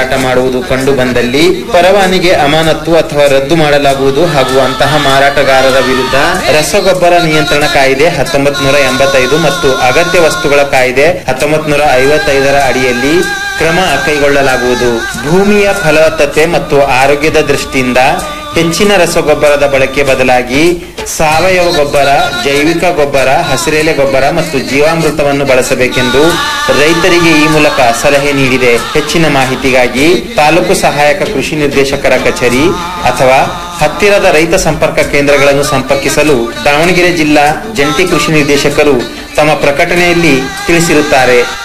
ಮಾರಾಟ ಮಾಡುವುದು ಕಂಡು ಬಂದಲ್ಲಿ ಪರವಾನಿಗೆ ಅಮಾನತ್ತು ಅಥವಾ ರದ್ದು ಮಾಡಲಾಗುವುದು ಹಾಗೂ ಅಂತಹ ಮಾರಾಟಗಾರರ ವಿರುದ್ಧ ರಸಗೊಬ್ಬರ ನಿಯಂತ್ರಣ ಕಾಯ್ದೆ ಹತ್ತೊಂಬತ್ ನೂರ ಎಂಬತ್ತೈದು ಮತ್ತು ಅಗತ್ಯ ವಸ್ತುಗಳ ಕಾಯ್ದೆ ಹತ್ತೊಂಬತ್ ನೂರ ಐವತ್ತೈದರ ಅಡಿಯಲ್ಲಿ ಕ್ರಮ ಕೈಗೊಳ್ಳಲಾಗುವುದು ಭೂಮಿಯ ಫಲವತ್ತತೆ ಮತ್ತು ಆರೋಗ್ಯದ ದೃಷ್ಟಿಯಿಂದ ಹೆಚ್ಚಿನ ರಸಗೊಬ್ಬರದ ಬಳಕೆ ಬದಲಾಗಿ ಸಾವಯವ ಗೊಬ್ಬರ ಜೈವಿಕ ಗೊಬ್ಬರ ಹಸಿರೆಲೆ ಗೊಬ್ಬರ ಮತ್ತು ಜೀವಾಮೃತವನ್ನು ಬಳಸಬೇಕೆಂದು ರೈತರಿಗೆ ಈ ಮೂಲಕ ಸಲಹೆ ನೀಡಿದೆ ಹೆಚ್ಚಿನ ಮಾಹಿತಿಗಾಗಿ ತಾಲೂಕು ಸಹಾಯಕ ಕೃಷಿ ನಿರ್ದೇಶಕರ ಕಚೇರಿ ಅಥವಾ ಹತ್ತಿರದ ರೈತ ಸಂಪರ್ಕ ಕೇಂದ್ರಗಳನ್ನು ಸಂಪರ್ಕಿಸಲು ದಾವಣಗೆರೆ ಜಿಲ್ಲಾ ಜಂಟಿ ಕೃಷಿ ನಿರ್ದೇಶಕರು ತಮ್ಮ ಪ್ರಕಟಣೆಯಲ್ಲಿ ತಿಳಿಸಿರುತ್ತಾರೆ